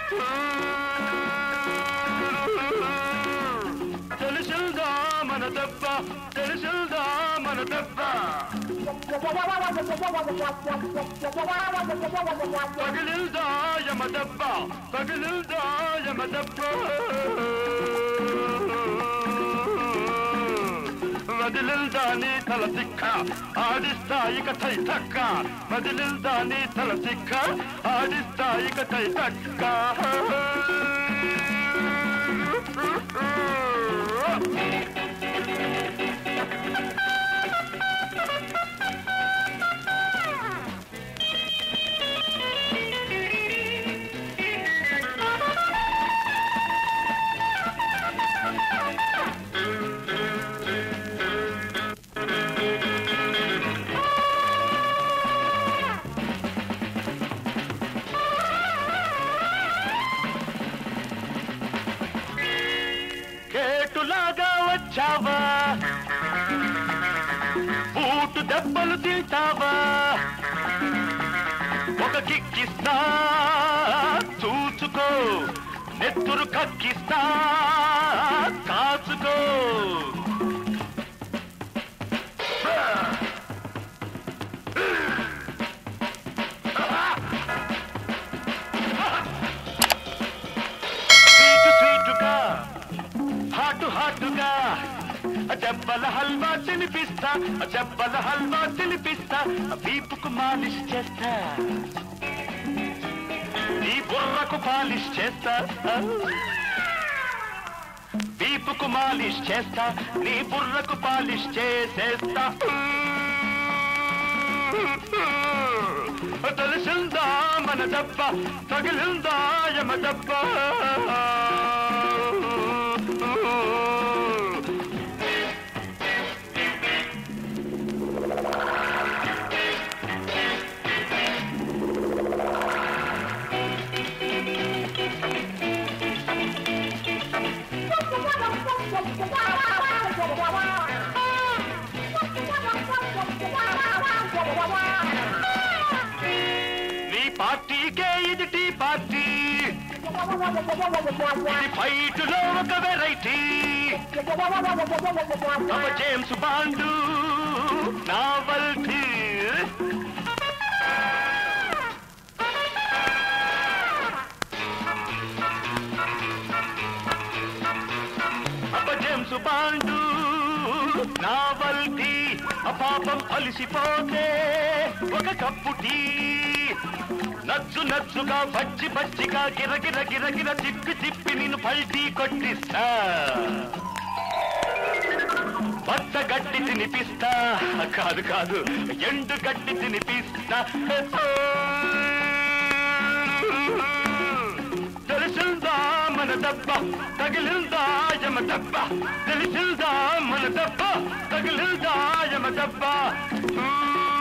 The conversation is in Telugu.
తెలిసిందా మన దెబ్బ తెలిసిందా మన దెబ్బ పగిలిందా యమ దెబ్బ పగిలిందా యమ దెబ్బ వదిలిందా నీ తల తిక్క ఆడిస్తా ఇక తై తక్క వదిలిందా నీ తల తిక్క ఆడిస్తా ఇక తై తక్క కేటులాగా వచ్చావా బూటు దెబ్బలు తింటావా ఒక కిక్కిస్తా చూచుకో నెత్తురు కక్కిస్తా కాచుకో స్వీటు స్వీటుగా హాటు హాటుగా దెబ్బల హల్వా తినిపిస్తా దెబ్బల హల్వా తినిపిస్తా వీపుకు మాలిష్ చేస్తా నీ బుర్రకు పాలిష్ చేస్తా వీపుకు మాలిష్ చేస్తా నీ బుర్రకు పాలిష్ చేసేస్తా తెలిసిందా మన దెబ్బ తగిలిందా యమ దెబ్బ నీ పార్టీకే ఇది టీ పార్టీ ఇది ఫైట్ లో ఒక వెరైటీ నవ జేమ్స్ బాండు నావల్టీ అప్ప జేమ్స్ బాండు నావల్టీ అపాపం అలిసిపోతే ఒక కప్పు టీ నచ్చు నచ్చుగా బజ్జి బజ్జిగా గిరగిర గిరగిర తిప్పి తిప్పి నిన్ను పల్టీ కొట్టిస్తా పచ్చ గడ్డి తినిపిస్తా కాదు కాదు ఎండు గడ్డి తినిపిస్తా తెలిసిందా మన దెబ్బ తగిలిందా యమ దెబ్బ తెలిసిందా మన దెబ్బ తగిలిందా యమ దెబ్బ